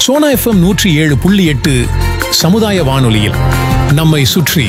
Sona FM நூற்றி ஏழு புள்ளி எட்டு சமுதாய வானொலியில் நம்மை சுற்றி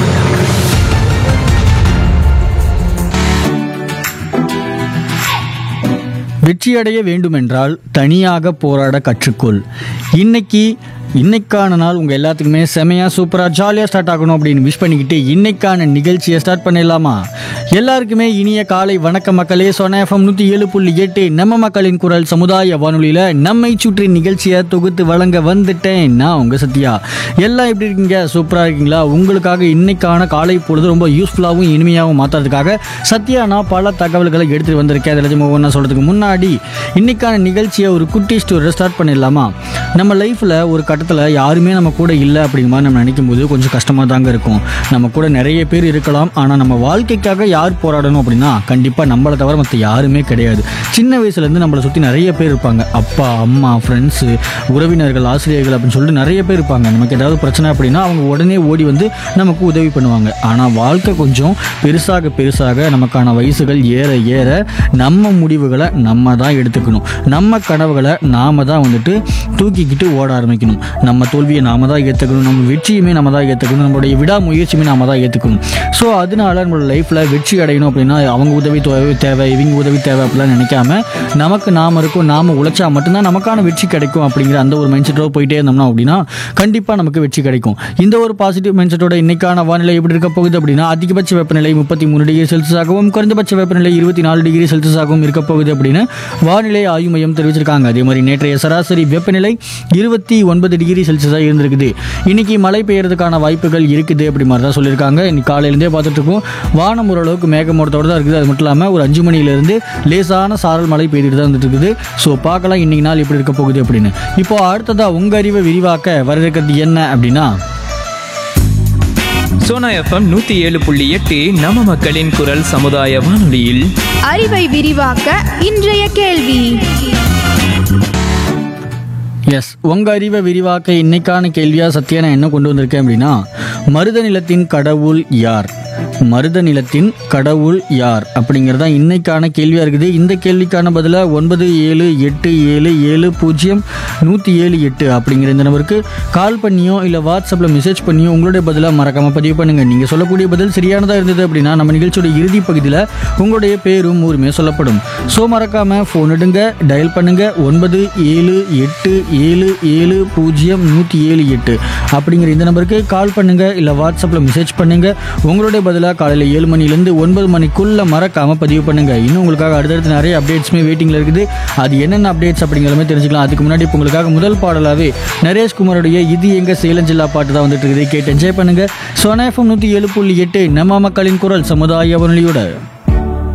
வெற்றியடைய வேண்டுமென்றால் தனியாக போராட கற்றுக்கொள் இன்னைக்கு இன்னைக்கான நாள் உங்கள் எல்லாத்துக்குமே செமையாக சூப்பராக ஜாலியாக ஸ்டார்ட் ஆகணும் அப்படின்னு விஷ் பண்ணிக்கிட்டு இன்னைக்கான நிகழ்ச்சியை ஸ்டார்ட் பண்ணிடலாமா எல்லாருக்குமே இனிய காலை வணக்க மக்களே சொன்ன எஃப்எம் நூற்றி ஏழு புள்ளி எட்டு நம்ம மக்களின் குரல் சமுதாய வானொலியில் நம்மை சுற்றி நிகழ்ச்சியை தொகுத்து வழங்க வந்துட்டேன் நான் உங்கள் சத்யா எல்லாம் எப்படி இருக்கீங்க சூப்பராக இருக்கீங்களா உங்களுக்காக இன்னைக்கான காலை பொழுது ரொம்ப யூஸ்ஃபுல்லாகவும் இனிமையாகவும் மாற்றுறதுக்காக சத்யா நான் பல தகவல்களை எடுத்துகிட்டு வந்திருக்கேன் அதில் எல்லாத்தையும் ஒவ்வொன்றா சொல்கிறதுக்கு முன்னாடி இன்னைக்கான நிகழ்ச்சியை ஒரு குட்டி ஸ்டோரி ஸ்டார்ட் பண்ணிடலாமா நம்ம லைஃப்பில் ஒரு கட்டத்தில் யாருமே நம்ம கூட இல்லை அப்படிங்கிற மாதிரி நம்ம நினைக்கும் போது கொஞ்சம் கஷ்டமாக தாங்க இருக்கும் நம்ம கூட நிறைய பேர் இருக்கலாம் ஆனால் நம்ம வாழ்க்கைக்காக யார் போராடணும் அப்படின்னா கண்டிப்பாக நம்மளை தவிர மற்ற யாருமே கிடையாது சின்ன வயசுலேருந்து நம்மளை சுற்றி நிறைய பேர் இருப்பாங்க அப்பா அம்மா ஃப்ரெண்ட்ஸு உறவினர்கள் ஆசிரியர்கள் அப்படின்னு சொல்லிட்டு நிறைய பேர் இருப்பாங்க நமக்கு ஏதாவது பிரச்சனை அப்படின்னா அவங்க உடனே ஓடி வந்து நமக்கு உதவி பண்ணுவாங்க ஆனால் வாழ்க்கை கொஞ்சம் பெருசாக பெருசாக நமக்கான வயசுகள் ஏற ஏற நம்ம முடிவுகளை நம்ம தான் எடுத்துக்கணும் நம்ம கனவுகளை நாம தான் வந்துட்டு தூக்கிக்கிட்டு ஓட ஆரம்பிக்கணும் நம்ம தோல்வியை நாம தான் ஏற்றுக்கணும் நம்ம வெற்றியுமே நம்ம தான் ஏற்றுக்கணும் நம்மளுடைய விடாமுயற்சியுமே நாம தான் ஏற்றுக்கணும் ஸோ அதனால நம்மளோட லைஃப்பில் வெற்றி அடையணும் அப்படின்னா அவங்க உதவி தேவை தேவை இவங்க உதவி தேவை அப்படிலாம் நினைக்காம நமக்கு நாம இருக்கும் நாம உழைச்சா மட்டும்தான் நமக்கான வெற்றி கிடைக்கும் அப்படிங்கிற அந்த ஒரு மைண்ட் செட்டோட போயிட்டே இருந்தோம்னா அப்படின்னா கண்டிப்பாக நமக்கு வெற்றி கிடைக்கும் இந்த ஒரு பாசிட்டிவ் மைண்ட் செட்டோட இன்னைக்கான வானிலை எப்படி இருக்க போகுது அப்படின்னா அதிகபட்ச வெப்பநிலை முப்பத்தி மூணு டிகிரி செல்சியஸாகவும் குறைந்தபட்ச வெப்பநிலை இருபத்தி நாலு டிகிரி செல்சியஸாகவும் இருக்க போகுது அப்படின்னு வானிலை ஆய்வு மையம் தெரிவிச்சிருக்காங்க அதே மாதிரி நேற்றைய சராசரி வெப்பநிலை இருபத்தி ஒன்பது டிகிரி செல்சியஸாக இருந்திருக்குது இன்னைக்கு மழை பெய்யறதுக்கான வாய்ப்புகள் இருக்குது அப்படி மாதிரி தான் சொல்லியிருக்காங்க இன்னைக்கு காலையிலேருந்தே பார்த்துட்டு இருக்கோம் வானம் ஓரளவுக்கு மேகமூட்டத்தோடு தான் இருக்குது அது மட்டும் இல்லாமல் ஒரு அஞ்சு மணியிலேருந்து லேசான சாரல் மழை பெய்துட்டு தான் வந்துட்டு இருக்குது ஸோ பார்க்கலாம் இன்னைக்கு நாள் எப்படி இருக்க போகுது அப்படின்னு இப்போ அடுத்ததாக உங்கள் அறிவை விரிவாக்க வர இருக்கிறது என்ன அப்படின்னா சோனா எஃப்எம் நூத்தி ஏழு புள்ளி எட்டு நம்ம மக்களின் குரல் சமுதாய வானொலியில் அறிவை விரிவாக்க இன்றைய கேள்வி எஸ் உங்கள் அறிவை விரிவாக்க இன்னைக்கான கேள்வியாக சத்யா நான் என்ன கொண்டு வந்திருக்கேன் அப்படின்னா மருத நிலத்தின் கடவுள் யார் மருத நிலத்தின் கடவுள் யார் அப்படிங்கிறது தான் இன்னைக்கான கேள்வியாக இருக்குது இந்த கேள்விக்கான பதிலாக ஒன்பது ஏழு எட்டு ஏழு ஏழு பூஜ்ஜியம் நூற்றி ஏழு எட்டு அப்படிங்கிற இந்த நம்பருக்கு கால் பண்ணியோ இல்லை வாட்ஸ்அப்பில் மெசேஜ் பண்ணியோ உங்களுடைய பதிலாக மறக்காமல் பதிவு பண்ணுங்கள் நீங்கள் சொல்லக்கூடிய பதில் சரியானதாக இருந்தது அப்படின்னா நம்ம நிகழ்ச்சியோட இறுதி பகுதியில் உங்களுடைய பேரும் ஊருமே சொல்லப்படும் ஸோ மறக்காமல் ஃபோன் எடுங்க டயல் பண்ணுங்க ஒன்பது ஏழு எட்டு ஏழு ஏழு பூஜ்ஜியம் நூற்றி ஏழு எட்டு அப்படிங்கிற இந்த நம்பருக்கு கால் பண்ணுங்க இல்லை வாட்ஸ்அப்பில் மெசேஜ் பண்ணுங்க உங்களுடைய பதிலாக காலையில் ஏழு மணிலேருந்து ஒன்பது மணிக்குள்ள மறக்காமல் பதிவு பண்ணுங்க இன்னும் உங்களுக்காக அடுத்தடுத்து நிறைய அப்டேட்ஸுமே வெயிட்டிங்கில் இருக்குது அது என்னென்ன அப்டேட்ஸ் அப்படிங்கிறமே தெரிஞ்சுக்கலாம் அதுக்கு முன்னாடி இப்போ உங்களுக்காக முதல் பாடலாகவே நரேஷ் குமாரோடைய இது எங்க சேலம் ஜில்லா பாட்டு தான் வந்துட்டு இருக்குது கேட்டு என்ஜாய் பண்ணுங்க சோனா எஃப்எம் நூற்றி ஏழு புள்ளி எட்டு நம்ம மக்களின் குரல் சமுதாய வானொலியோட